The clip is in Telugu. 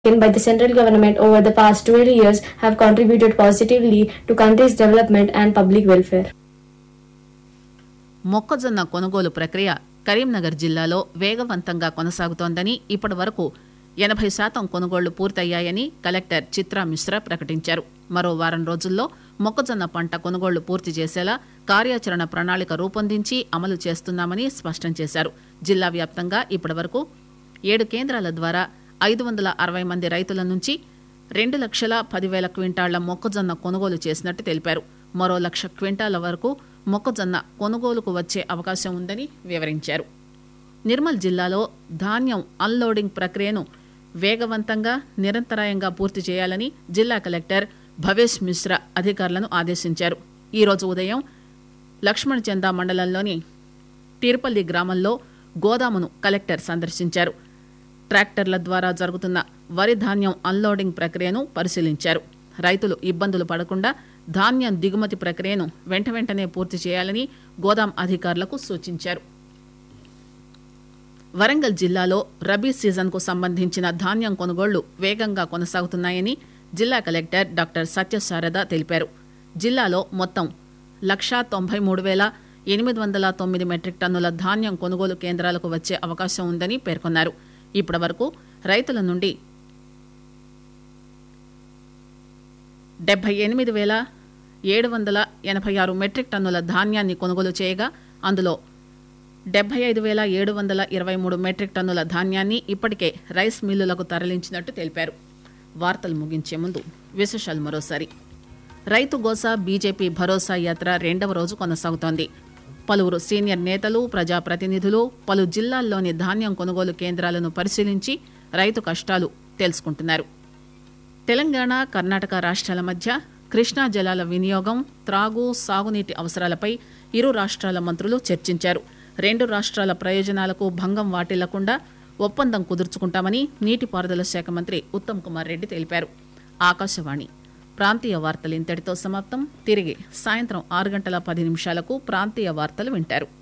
taken by the central government over the past 12 years have contributed positively to country's development and public welfare. మొక్కజొన్న కొనుగోలు ప్రక్రియ కరీంనగర్ జిల్లాలో వేగవంతంగా కొనసాగుతోందని ఇప్పటి వరకు ఎనభై శాతం కొనుగోళ్లు పూర్తయ్యాయని కలెక్టర్ చిత్రా మిశ్రా ప్రకటించారు మరో వారం రోజుల్లో మొక్కజొన్న పంట కొనుగోళ్లు పూర్తి చేసేలా కార్యాచరణ ప్రణాళిక రూపొందించి అమలు చేస్తున్నామని స్పష్టం చేశారు జిల్లా వ్యాప్తంగా ఇప్పటి వరకు ఏడు కేంద్రాల ద్వారా ఐదు వందల అరవై మంది రైతుల నుంచి రెండు లక్షల పదివేల క్వింటాళ్ల మొక్కజొన్న కొనుగోలు చేసినట్టు తెలిపారు మరో లక్ష క్వింటాల వరకు మొక్కజొన్న కొనుగోలుకు వచ్చే అవకాశం ఉందని వివరించారు నిర్మల్ జిల్లాలో ధాన్యం అన్లోడింగ్ ప్రక్రియను వేగవంతంగా నిరంతరాయంగా పూర్తి చేయాలని జిల్లా కలెక్టర్ భవేష్ మిశ్రా అధికారులను ఆదేశించారు ఈరోజు ఉదయం లక్ష్మణ్ చందా మండలంలోని తీర్పల్లి గ్రామంలో గోదామును కలెక్టర్ సందర్శించారు ట్రాక్టర్ల ద్వారా జరుగుతున్న వరి ధాన్యం అన్లోడింగ్ ప్రక్రియను పరిశీలించారు రైతులు ఇబ్బందులు పడకుండా ధాన్యం దిగుమతి ప్రక్రియను వెంట వెంటనే పూర్తి చేయాలని గోదాం అధికారులకు సూచించారు వరంగల్ జిల్లాలో రబీ సీజన్కు సంబంధించిన ధాన్యం కొనుగోళ్లు వేగంగా కొనసాగుతున్నాయని జిల్లా కలెక్టర్ డాక్టర్ సత్యశారద తెలిపారు జిల్లాలో మొత్తం లక్షా తొంభై మూడు వేల ఎనిమిది వందల తొమ్మిది మెట్రిక్ టన్నుల ధాన్యం కొనుగోలు కేంద్రాలకు వచ్చే అవకాశం ఉందని పేర్కొన్నారు ఇప్పటి వరకు రైతుల నుండి డెబ్బై ఎనిమిది వేల ఏడు వందల ఎనభై ఆరు మెట్రిక్ టన్నుల ధాన్యాన్ని కొనుగోలు చేయగా అందులో డెబ్బై ఐదు వేల ఏడు వందల ఇరవై మూడు మెట్రిక్ టన్నుల ధాన్యాన్ని ఇప్పటికే రైస్ మిల్లులకు తరలించినట్టు తెలిపారు వార్తలు ముగించే ముందు విశేషాలు మరోసారి రైతు గోసా బీజేపీ భరోసా యాత్ర రెండవ రోజు కొనసాగుతోంది పలువురు సీనియర్ నేతలు ప్రజాప్రతినిధులు పలు జిల్లాల్లోని ధాన్యం కొనుగోలు కేంద్రాలను పరిశీలించి రైతు కష్టాలు తెలుసుకుంటున్నారు తెలంగాణ కర్ణాటక రాష్ట్రాల మధ్య కృష్ణా జలాల వినియోగం త్రాగు సాగునీటి అవసరాలపై ఇరు రాష్ట్రాల మంత్రులు చర్చించారు రెండు రాష్ట్రాల ప్రయోజనాలకు భంగం వాటిల్లకుండా ఒప్పందం కుదుర్చుకుంటామని నీటిపారుదల శాఖ మంత్రి ఉత్తమ్ కుమార్ రెడ్డి తెలిపారు ఆకాశవాణి ప్రాంతీయ వార్తలు ఇంతటితో సమాప్తం తిరిగి సాయంత్రం ఆరు గంటల పది నిమిషాలకు ప్రాంతీయ వార్తలు వింటారు